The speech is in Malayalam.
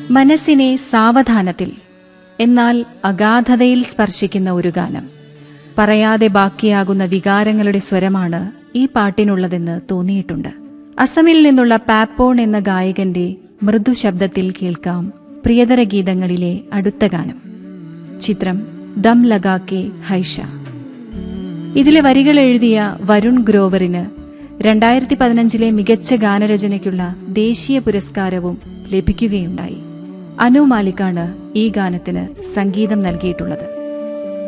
മനസ്സിനെ സാവധാനത്തിൽ എന്നാൽ അഗാധതയിൽ സ്പർശിക്കുന്ന ഒരു ഗാനം പറയാതെ ബാക്കിയാകുന്ന വികാരങ്ങളുടെ സ്വരമാണ് ഈ പാട്ടിനുള്ളതെന്ന് തോന്നിയിട്ടുണ്ട് അസമിൽ നിന്നുള്ള പാപ്പോൺ എന്ന ഗായകന്റെ മൃദു ശബ്ദത്തിൽ കേൾക്കാം പ്രിയതര ഗീതങ്ങളിലെ അടുത്ത ഗാനം ചിത്രം ദം ലഗാക്കെ ഹൈഷ ഇതിലെ വരികൾ എഴുതിയ വരുൺ ഗ്രോവറിന് രണ്ടായിരത്തി പതിനഞ്ചിലെ മികച്ച ഗാനരചനയ്ക്കുള്ള ദേശീയ പുരസ്കാരവും ലഭിക്കുകയുണ്ടായി അനു മാലിക്കാണ് ഈ ഗാനത്തിന് സംഗീതം നൽകിയിട്ടുള്ളത്